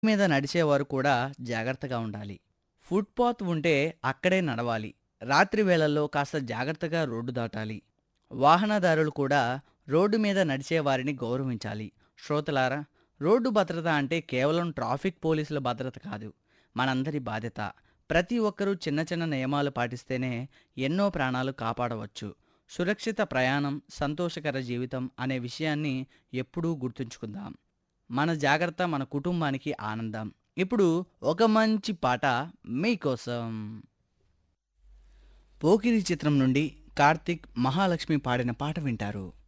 మీద నడిచేవారు కూడా జాగ్రత్తగా ఉండాలి ఫుట్పాత్ ఉంటే అక్కడే నడవాలి రాత్రి వేళల్లో కాస్త జాగ్రత్తగా రోడ్డు దాటాలి వాహనదారులు కూడా రోడ్డు మీద నడిచే వారిని గౌరవించాలి శ్రోతలారా రోడ్డు భద్రత అంటే కేవలం ట్రాఫిక్ పోలీసుల భద్రత కాదు మనందరి బాధ్యత ప్రతి ఒక్కరూ చిన్న చిన్న నియమాలు పాటిస్తేనే ఎన్నో ప్రాణాలు కాపాడవచ్చు సురక్షిత ప్రయాణం సంతోషకర జీవితం అనే విషయాన్ని ఎప్పుడూ గుర్తుంచుకుందాం మన జాగ్రత్త మన కుటుంబానికి ఆనందం ఇప్పుడు ఒక మంచి పాట మీకోసం పోకిరి చిత్రం నుండి కార్తిక్ మహాలక్ష్మి పాడిన పాట వింటారు